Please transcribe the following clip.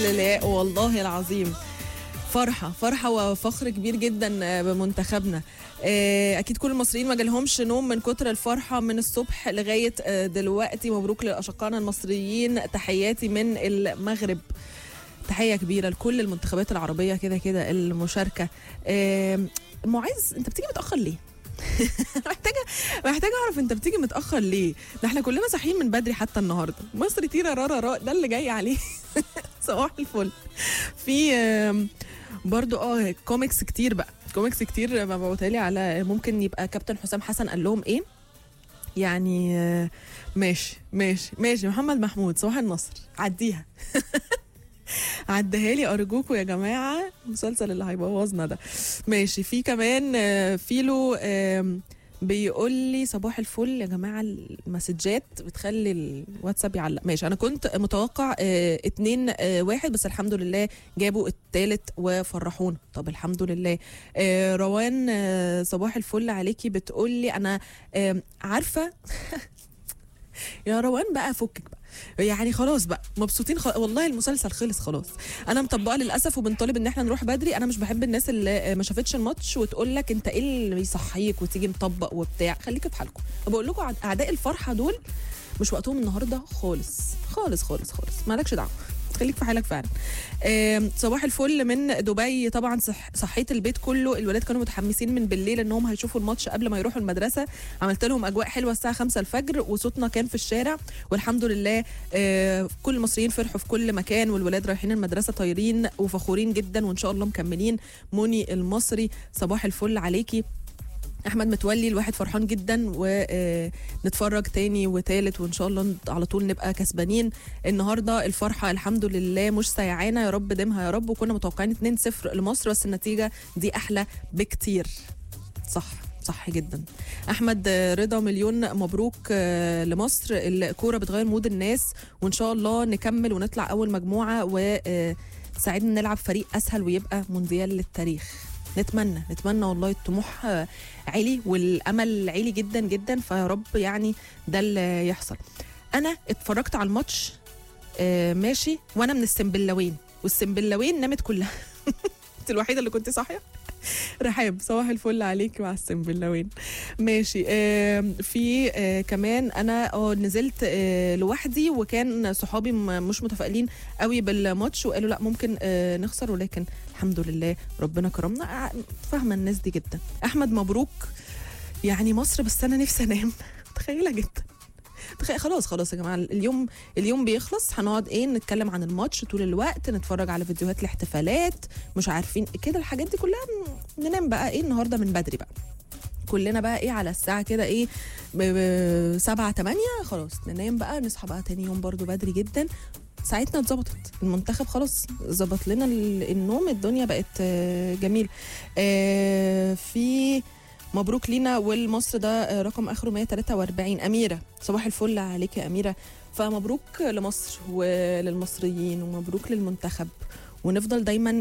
لله والله العظيم فرحة فرحة وفخر كبير جدا بمنتخبنا آه، أكيد كل المصريين ما جالهمش نوم من كتر الفرحة من الصبح لغاية آه، دلوقتي مبروك لأشقائنا المصريين تحياتي من المغرب تحية كبيرة لكل المنتخبات العربية كده كده المشاركة آه، معز أنت بتيجي متأخر ليه؟ محتاجة محتاجة أعرف أنت بتيجي متأخر ليه؟ ده احنا كلنا صاحيين من بدري حتى النهاردة مصر تيرا رارا را ده اللي جاي عليه صباح الفل في آم، برضو اه كوميكس كتير بقى كوميكس كتير مبعوتها لي على ممكن يبقى كابتن حسام حسن قال لهم ايه يعني آه، ماشي ماشي ماشي محمد محمود صباح النصر عديها عدها لي ارجوكوا يا جماعه المسلسل اللي هيبوظنا ده ماشي في كمان آه، فيلو آم، بيقول لي صباح الفل يا جماعه المسجات بتخلي الواتساب يعلق ماشي انا كنت متوقع اه اتنين اه واحد بس الحمد لله جابوا التالت وفرحونا طب الحمد لله اه روان اه صباح الفل عليكي بتقول لي انا اه عارفه يا روان بقى فكك بقى يعني خلاص بقى مبسوطين خ... والله المسلسل خلص خلاص انا مطبقه للاسف وبنطالب ان احنا نروح بدري انا مش بحب الناس اللي ما شافتش الماتش وتقول لك انت ايه اللي بيصحيك وتيجي مطبق وبتاع خليكوا في حالكم بقول لكم عد- اعداء الفرحه دول مش وقتهم النهارده خالص خالص خالص خالص مالكش دعوه خليك في حالك فعلا آم، صباح الفل من دبي طبعا صح صحيت البيت كله الولاد كانوا متحمسين من بالليل انهم هيشوفوا الماتش قبل ما يروحوا المدرسه عملت لهم اجواء حلوه الساعه 5 الفجر وصوتنا كان في الشارع والحمد لله آه، كل المصريين فرحوا في كل مكان والولاد رايحين المدرسه طايرين وفخورين جدا وان شاء الله مكملين موني المصري صباح الفل عليكي احمد متولي الواحد فرحان جدا ونتفرج تاني وتالت وان شاء الله على طول نبقى كسبانين النهارده الفرحه الحمد لله مش سيعانه يا رب ديمها يا رب وكنا متوقعين 2-0 لمصر بس النتيجه دي احلى بكتير صح صح جدا احمد آه، رضا مليون مبروك آه، لمصر الكوره بتغير مود الناس وان شاء الله نكمل ونطلع اول مجموعه وساعدنا نلعب فريق اسهل ويبقى مونديال للتاريخ نتمنى نتمنى والله الطموح آه، عالي والامل عالي جدا جدا فيا رب يعني ده اللي يحصل انا اتفرجت على الماتش آه، ماشي وانا من السنبلاوين والسنبلاوين نامت كلها انت الوحيده اللي كنت صاحيه رحاب صباح الفل عليك مع السنبلاوين ماشي آه في آه كمان انا اه نزلت آه لوحدي وكان صحابي م- مش متفائلين قوي بالماتش وقالوا لا ممكن آه نخسر ولكن الحمد لله ربنا كرمنا آه، فاهمه الناس دي جدا احمد مبروك يعني مصر بس انا نفسي انام متخيله جدا تخيل خلاص خلاص يا جماعه اليوم اليوم بيخلص هنقعد ايه نتكلم عن الماتش طول الوقت نتفرج على فيديوهات الاحتفالات مش عارفين كده الحاجات دي كلها ن- ننام بقى ايه النهارده من بدري بقى كلنا بقى ايه على الساعه كده ايه ب- ب- سبعة تمانية خلاص ننام بقى نصحى بقى تاني يوم برضو بدري جدا ساعتنا اتظبطت المنتخب خلاص ظبط لنا ال- النوم الدنيا بقت آه، جميل آه، في مبروك لينا والمصر ده آه، رقم اخره 143 اميره صباح الفل عليك يا اميره فمبروك لمصر وللمصريين ومبروك للمنتخب ونفضل دايما